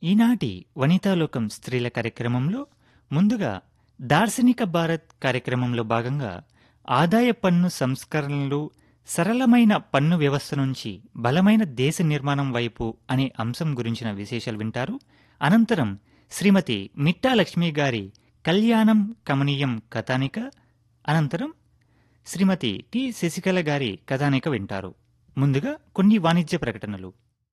ఈనాటి వనితాలోకం స్త్రీల కార్యక్రమంలో ముందుగా దార్శనిక భారత్ కార్యక్రమంలో భాగంగా ఆదాయ పన్ను సంస్కరణలు సరళమైన పన్ను వ్యవస్థ నుంచి బలమైన దేశ నిర్మాణం వైపు అనే అంశం గురించిన విశేషాలు వింటారు అనంతరం శ్రీమతి మిట్టా లక్ష్మి గారి కళ్యాణం కమనీయం కథానిక అనంతరం శ్రీమతి టి శశికళ గారి కథానిక వింటారు ముందుగా కొన్ని వాణిజ్య ప్రకటనలు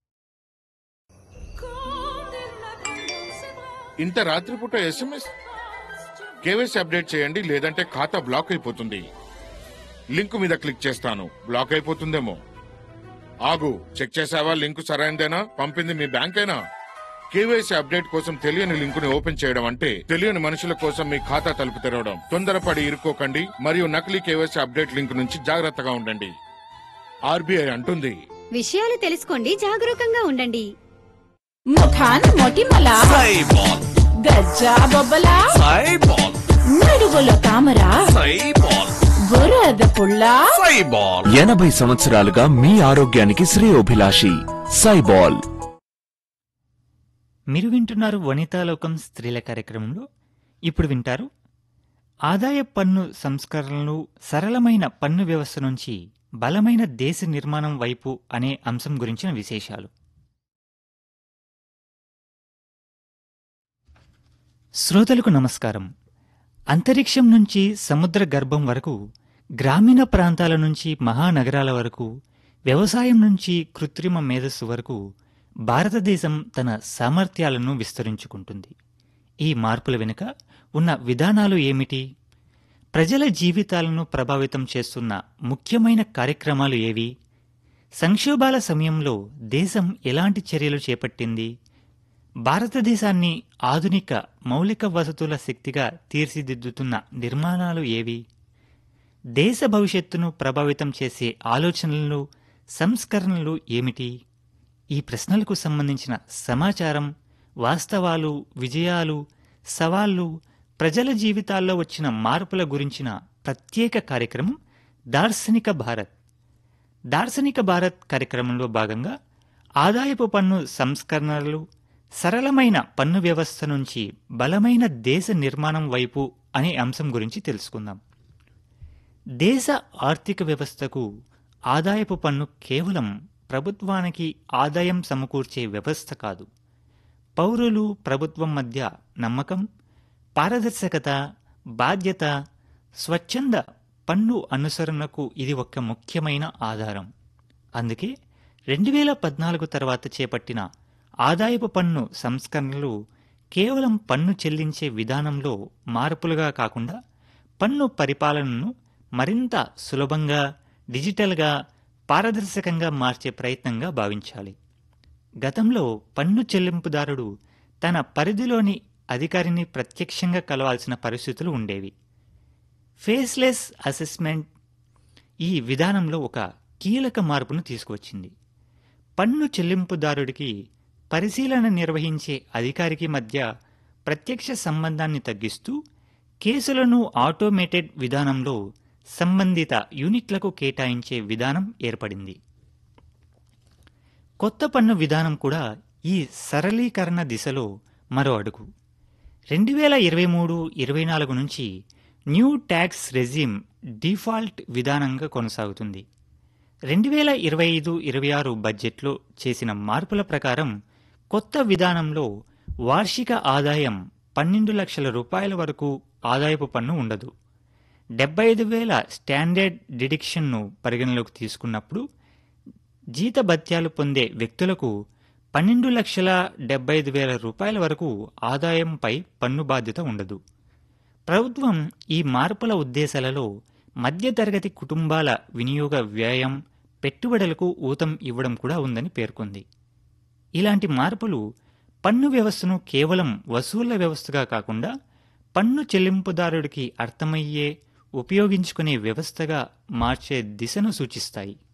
ఇంత రాత్రిపూట ఎస్ఎంఎస్ కేవైసీ అప్డేట్ చేయండి లేదంటే ఖాతా బ్లాక్ అయిపోతుంది లింక్ మీద క్లిక్ చేస్తాను బ్లాక్ అయిపోతుందేమో ఆగు చెక్ చేసావా లింక్ సరైనదేనా పంపింది మీ బ్యాంకేనా కేవైసీ అప్డేట్ కోసం తెలియని లింకుని ఓపెన్ చేయడం అంటే తెలియని మనుషుల కోసం మీ ఖాతా తలుపు తెరవడం తొందరపడి ఇరుక్కోకండి మరియు నకిలీ కేవైసీ అప్డేట్ లింక్ నుంచి జాగ్రత్తగా ఉండండి ఆర్బీఐ అంటుంది విషయాలు తెలుసుకోండి జాగరూకంగా ఉండండి ముఖాన్ మొటిమల సైబాల్ గజ్జా బొబ్బల సైబాల్ నడుగుల తామర సైబాల్ బురద పుల్ల సైబాల్ ఎనభై సంవత్సరాలుగా మీ ఆరోగ్యానికి శ్రేయోభిలాషి సైబాల్ మీరు వింటున్నారు వనితాలోకం స్త్రీల కార్యక్రమంలో ఇప్పుడు వింటారు ఆదాయ పన్ను సంస్కరణలు సరళమైన పన్ను వ్యవస్థ నుంచి బలమైన దేశ నిర్మాణం వైపు అనే అంశం గురించిన విశేషాలు శ్రోతలకు నమస్కారం అంతరిక్షం నుంచి సముద్ర గర్భం వరకు గ్రామీణ ప్రాంతాల నుంచి మహానగరాల వరకు వ్యవసాయం నుంచి కృత్రిమ మేధస్సు వరకు భారతదేశం తన సామర్థ్యాలను విస్తరించుకుంటుంది ఈ మార్పుల వెనుక ఉన్న విధానాలు ఏమిటి ప్రజల జీవితాలను ప్రభావితం చేస్తున్న ముఖ్యమైన కార్యక్రమాలు ఏవి సంక్షోభాల సమయంలో దేశం ఎలాంటి చర్యలు చేపట్టింది భారతదేశాన్ని ఆధునిక మౌలిక వసతుల శక్తిగా తీర్చిదిద్దుతున్న నిర్మాణాలు ఏవి దేశ భవిష్యత్తును ప్రభావితం చేసే ఆలోచనలు సంస్కరణలు ఏమిటి ఈ ప్రశ్నలకు సంబంధించిన సమాచారం వాస్తవాలు విజయాలు సవాళ్లు ప్రజల జీవితాల్లో వచ్చిన మార్పుల గురించిన ప్రత్యేక కార్యక్రమం దార్శనిక భారత్ దార్శనిక భారత్ కార్యక్రమంలో భాగంగా ఆదాయపు పన్ను సంస్కరణలు సరళమైన పన్ను వ్యవస్థ నుంచి బలమైన దేశ నిర్మాణం వైపు అనే అంశం గురించి తెలుసుకుందాం దేశ ఆర్థిక వ్యవస్థకు ఆదాయపు పన్ను కేవలం ప్రభుత్వానికి ఆదాయం సమకూర్చే వ్యవస్థ కాదు పౌరులు ప్రభుత్వం మధ్య నమ్మకం పారదర్శకత బాధ్యత స్వచ్ఛంద పన్ను అనుసరణకు ఇది ఒక ముఖ్యమైన ఆధారం అందుకే రెండు వేల పద్నాలుగు తర్వాత చేపట్టిన ఆదాయపు పన్ను సంస్కరణలు కేవలం పన్ను చెల్లించే విధానంలో మార్పులుగా కాకుండా పన్ను పరిపాలనను మరింత సులభంగా డిజిటల్గా పారదర్శకంగా మార్చే ప్రయత్నంగా భావించాలి గతంలో పన్ను చెల్లింపుదారుడు తన పరిధిలోని అధికారిని ప్రత్యక్షంగా కలవాల్సిన పరిస్థితులు ఉండేవి ఫేస్లెస్ అసెస్మెంట్ ఈ విధానంలో ఒక కీలక మార్పును తీసుకువచ్చింది పన్ను చెల్లింపుదారుడికి పరిశీలన నిర్వహించే అధికారికి మధ్య ప్రత్యక్ష సంబంధాన్ని తగ్గిస్తూ కేసులను ఆటోమేటెడ్ విధానంలో సంబంధిత యూనిట్లకు కేటాయించే విధానం ఏర్పడింది కొత్త పన్ను విధానం కూడా ఈ సరళీకరణ దిశలో మరో అడుగు రెండు వేల ఇరవై మూడు ఇరవై నాలుగు నుంచి న్యూ ట్యాక్స్ రెజిమ్ డిఫాల్ట్ విధానంగా కొనసాగుతుంది రెండు వేల ఇరవై ఐదు ఇరవై ఆరు బడ్జెట్లో చేసిన మార్పుల ప్రకారం కొత్త విధానంలో వార్షిక ఆదాయం పన్నెండు లక్షల రూపాయల వరకు ఆదాయపు పన్ను ఉండదు డెబ్బై ఐదు వేల స్టాండర్డ్ డిడిక్షన్ను పరిగణలోకి తీసుకున్నప్పుడు జీతభత్యాలు పొందే వ్యక్తులకు పన్నెండు లక్షల డెబ్బై ఐదు వేల రూపాయల వరకు ఆదాయంపై పన్ను బాధ్యత ఉండదు ప్రభుత్వం ఈ మార్పుల ఉద్దేశాలలో మధ్యతరగతి కుటుంబాల వినియోగ వ్యయం పెట్టుబడులకు ఊతం ఇవ్వడం కూడా ఉందని పేర్కొంది ఇలాంటి మార్పులు పన్ను వ్యవస్థను కేవలం వసూళ్ల వ్యవస్థగా కాకుండా పన్ను చెల్లింపుదారుడికి అర్థమయ్యే ఉపయోగించుకునే వ్యవస్థగా మార్చే దిశను సూచిస్తాయి